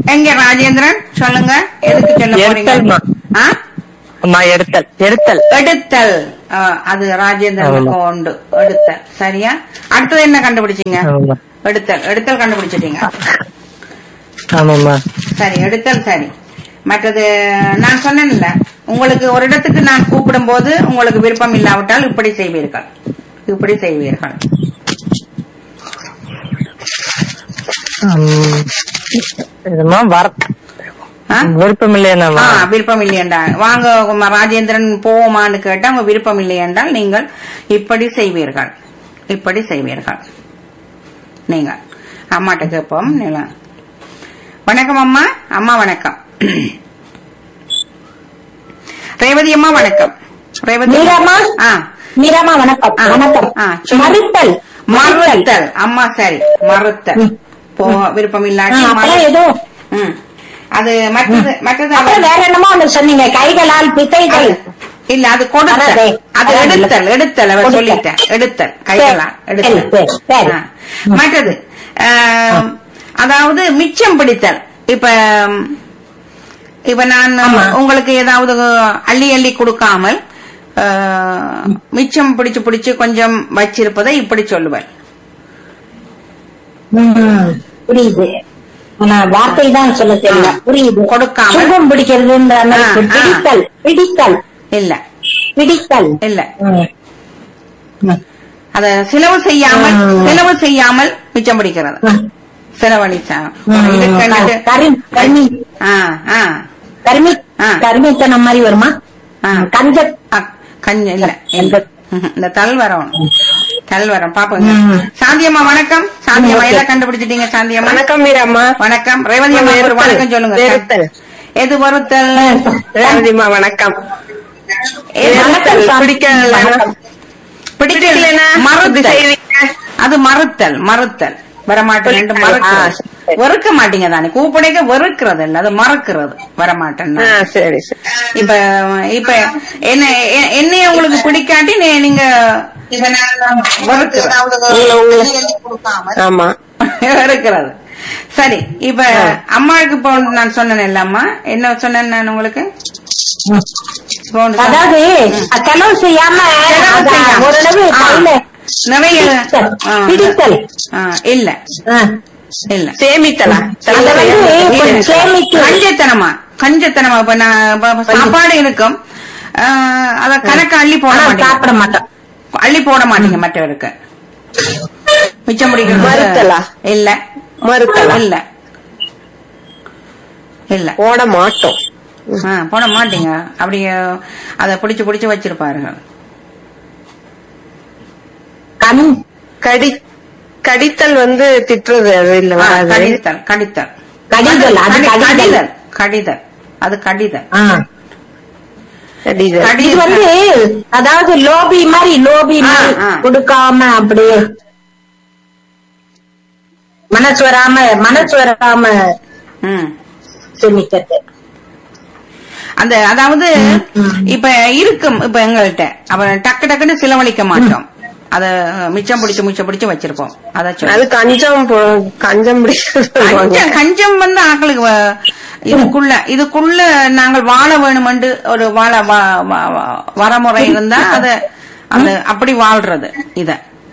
எங்க ராஜேந்திரன் சொல்லுங்க எதுக்கு சொல்ல போறீங்க எடுத்தல்மா. ஆ? அம்மா எடுத்தல் எடுத்தல் எடுத்தல் ஆ, அது ராஜேந்திரனுக்கு ஆமா. உண்டு எடுத்தல் சரியா அடுத்தது என்ன கண்டுபிடிச்சீங்க ஆமாம்மா. எடுத்தல் எடுத்தல் கண்டுபிடிச்சிட்டீங்க ஆமாம்மா சரி எடுத்தல் சரி மற்றது நான் சொன்னேன்ல உங்களுக்கு ஒரு இடத்துக்கு நான் கூப்பிடும் போது உங்களுக்கு விருப்பம் இல்லாவிட்டால் இப்படி செய்வீர்கள் இப்படி செய்வீர்கள் ம், இதுமா வர ஆ? விருப்பம் இல்லையாமா ஆ, விருப்பம் இல்லையென்றால் வாங்க உங்க ராஜேந்திரன் போவோமான்னு கேட்டா உங்க விருப்பம் இல்லை என்றால் நீங்கள் இப்படி செய்வீர்கள் இப்படி செய்வீர்கள் நீங்க அம்மாட்ட கேட்போம் நீங்க வணக்கம் அம்மா அம்மா வணக்கம் ரேவதி அம்மா வணக்கம் ரேவதி மீராம்மா? ஆ மீராமா வணக்கம் ஆ. வணக்கம் ஆ, சொல்லுங்க. மறுத்தல் மறுத்தல் அம்மா சரி மறுத்தல் போ விருப்பம் இல்லாட்டி ஆ, அப்புறம் மறு- ஏதோ ம். அது மற்றது மற்றது அப்புறம் வேற என்னமோ ஒண்ணு சொன்னீங்க கைகளால் பிசைகள் இல்ல அது கொடுத்தல் அறவே. அது அறவே. எடுத்தல் எடுத்தல் அவர் கொடுத்தல். சொல்லிட்டேன் எடுத்தல் கைகளா சரி, எடுத்தல் சரி, சரி. ஆ. மற்றது ஆம், அதாவது மிச்சம் பிடித்தல் இப்ப இப்ப நான் ஆமா. உங்களுக்கு ஏதாவது அள்ளி அள்ளி கொடுக்காமல் ஆ, மிச்சம் பிடிச்சு பிடிச்சு கொஞ்சம் வச்சிருப்பதை இப்படி சொல்லுவேன் ம், புரியுது ஆனா வார்த்தை தான் சொல்ல தெரியல ஆ. புரியுது கொடுக்காமல். சுகம் பிடிக்கிறதுன்ற மாதிரி ஆ, ஆ. பிடித்தல் பிடித்தல் இல்ல பிடித்தல் இல்ல ம். ம். அத செலவு செய்யாமல் ம். செலவு செய்யாமல் மிச்சம் பிடிக்கிறது ம். செலவழிச்சா ம். இதுக்கு கரி கர்மி ஆ ஆ கர்மி ஆ. கர்மித்தனம் மாதிரி வருமா ஆ. கஞ்ச ஆ, கஞ்ச இல்ல எந்த ம்ஹும். இந்த தல்வரம் தல்வரம் பாப்போங்க ம். சாந்தியம்மா வணக்கம் சாந்தியம்மா ஓகே. எல்லாம் கண்டுபிடிச்சிட்டீங்க சாந்தியம்மா வணக்கம் மீராம்மா வணக்கம் ரேவதி அம்மா ஒரு வெறுத்தல். வணக்கம் சொல்லுங்க வெறுத்தல். எது வருத்தல் ரேவதிமா வணக்கம் எது வணக்கம் சாமி. பிடிக்கல வணக்கம். பிடிக்கலனா இப்படி மறுத்தல் செய்வீங்க. அது மறுத்தல் மறுத்தல் வரமாட்டேன் என்று ஆ, மறுக்கிறது சரி. வெறுக்க மாட்டீங்க தானே கூப்பிடைக்க வெறுக்கிறது இல்ல அது மறக்கிறது வரமாட்டேன் ஆ, சரி சரி இப்ப இப்ப என்ன எ- என்னைய உங்களுக்கு பிடிக்காட்டி நீ- நீங்க வெறுக்கிறது. உங்களை உங்களை ஆமா வெறுக்கிறது சரி இப்ப அம்மாவுக்கு இப்போ ஒன்று நான் சொன்னேன் இல்லம்மா என்ன சொன்னேன் நான் உங்களுக்கு இப்போ ஒன்று சொன்னேன். அதாவது செலவு செய்யாம செலவு அத செய்யாம. ஓரளவு ஆ. கையில நிறைய பிடித்தல். ஆ, பிடித்தல். ஆ, இல்ல ஆ. இல்ல சேமித்தலா அத வந்து கொஞ்சம் சேமித்து கஞ்சத்தனமா கஞ்சத்தனமா இப்ப நான் இப்ப- இப்ப சாப்பாடு இருக்கும் ஆ, அத கணக்கு அள்ளி போட ஆனா மாட்டேங்க சாப்பிட மாட்டோம் அள்ளி போட மாட்டீங்க மற்றவருக்கு மிச்சம் பிடிக்கிறது மறுத்தலா? இல்ல மறுத்தலா? இல்ல இல்ல போட மாட்டோம் ஆ, போட மாட்டீங்க அப்படியே அத பிடிச்சு பிடிச்சு வச்சிருப்பாருங்க கண் கடி கடித்தல் வந்து திட்டுறது அது இல்ல ஆ, வராது கடிதல் கடித்தல் கடிதல், அது கடி- கடிதல். கடிதல் கடிதல் அது கடிதல் ஆ. கடிதல் கடி- இது வந்து அதாவது லோபி மாதிரி லோபி ஆ, மாதிரி ஆ. கொடுக்காம அப்படியே மனசு வராம மனசு வராம ம் சேமிக்கிறது அந்த அதாவது இப்ப இருக்கும் இப்ப எங்கள்கிட்ட அப்ப டக்கு டக்குன்னு செலவழிக்க மாட்டோம் அத மிச்சம் பிடிச்சு மிச்சம் பிடிச்சு வச்சிருப்போம் அத சொல்லு. அது கஞ்சம் போ- கஞ்சம் பிடிக்கிறது கஞ்சம் கஞ்சம் வந்து ஆக்களுக்கு வ- இதுக்குள்ள இதுக்குள்ள நாங்கள் வாழ வேணுமென்று ஒரு வாழ வ- வ- வ- வரமுறை இருந்தா அத அந்த அப்படி வாழ்றது இத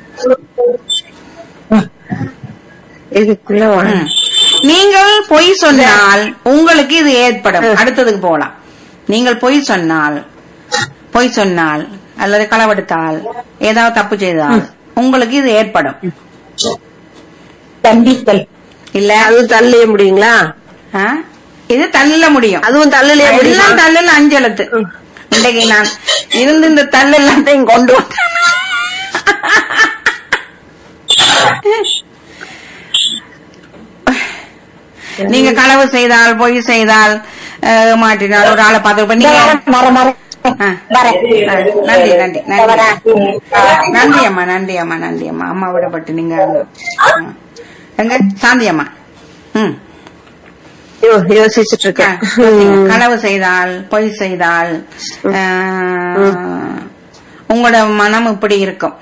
இதுக்குள்ள வா- ம். நீங்கள் பொய் சொன்னால் உங்களுக்கு இது ஏற்படும் அடுத்ததுக்கு போகலாம் நீங்கள் பொய் சொன்னால் பொய் சொன்னால் அல்லது களவெடுத்தால் ஏதாவது தப்பு செய்தால் உங்களுக்கு இது ஏற்படும் தண்டித்தல் இல்ல அதுவும் தள்ளிய முடியுங்களா ஆ? இது தள்ள முடியும் அதுவும் தள்ளலையே எல்லாம் முடியுமா தள்ளல அஞ்செழுத்து இன்றைக்கு நான் இருந்து இந்த தள்ளு எல்லாத்தையும் கொண்டு வந்தேன் நீங்க களவு செய்தால் பொய் செய்தால் அஹ், மாட்டினால் ஒரு ஆளை பார்த்து இப்ப இந்த நீங்க வாரம் வர வர ஆ. வரேன் நன்றி நன்றி நன்றி வரேன். நன்றி அம்மா நன்றி அம்மா நன்றி அம்மா அம்மா விடப்பட்டு நீங்க ம். எங்க சாந்தி அம்மா ம் யோ- யோசிச்சுட்டு இருக்கேன் ம். களவு செய்தால் பொய் செய்தால் ஆஹ், உங்களோட மனம் இப்படி இருக்கும்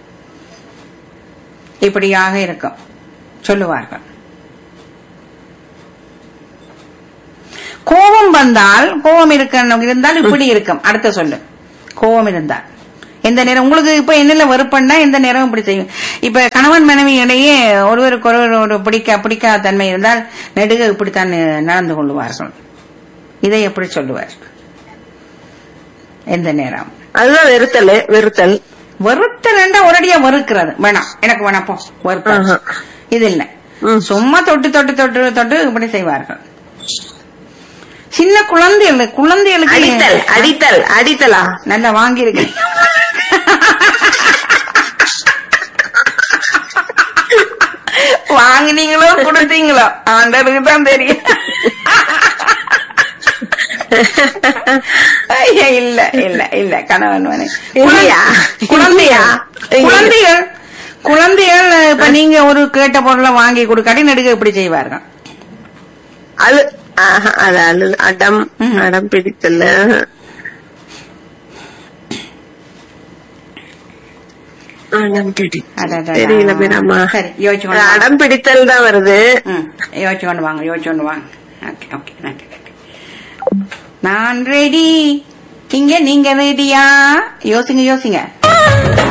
இப்படியாக இருக்கும் சொல்லுவார்கள் கோபம் வந்தால் கோபம் இருக்க இருந்தால் இப்படி இருக்கும் அடுத்த சொல்லு கோபம் இருந்தால் எந்த நேரம் உங்களுக்கு இப்ப என்னல வெறுப்பண்ணா எந்த நேரம் இப்படி செய்யும் இப்ப கணவன் மனைவி இடையே ஒருவருக்கு ஒருவர் ஒரு பிடிக்க பிடிக்காத தன்மை இருந்தால் நெடுக இப்படித்தான் நடந்து கொள்வார்கள் இதை எப்படி சொல்லுவார் எந்த நேரம் அதுதான் வெறுத்தல் வெறுத்தல் வெறுத்தல் ஒரடியா வெறுக்கிறது வேணாம் எனக்கு வேணாம் போ வெறுப்ப ஆஹா. இது இல்ல ம். சும்மா தொட்டு தொட்டு தொட்டு தொட்டு இப்படி செய்வார்கள் சின்ன குழந்தைகள் குழந்தைகளுக்கு அடித்தல் அடித்தல் அடித்தலா நல்லா வாங்கியிருக்கேன் வாங்கினீங்களோ கொடுத்தீங்களோ ஆண்டவருக்கு தான் தெரியும் ஐயா, இல்ல இல்ல இல்ல கணவன் மனைவி. இல்லையா? குழந்தையா இல்லையா? குழந்தைகள் குழந்தைகள் இப்ப நீங்க ஒரு கேட்ட பொருளை வாங்கி கொடுக்காட்டி நடுக இப்படி செய்வார்கள் அழு ஆஹா, அது அழு அடம் ம்ஹும். அடம் பிடித்தல் அடம் பிடித்தல் அடடடா. தெரியல மீராமா சரி, யோசிச்சு கொண்டு வா. அடம் பிடித்தல் தான் வருது ம் யோசிச்சு கொண்டு வாங்க யோசிச்சு கொண்டு வாங்க ஓகே ஓகே நன்றி நன்றி. நான் ரெடி இங்க நீங்க ரெடியா யோசிங்க யோசிங்க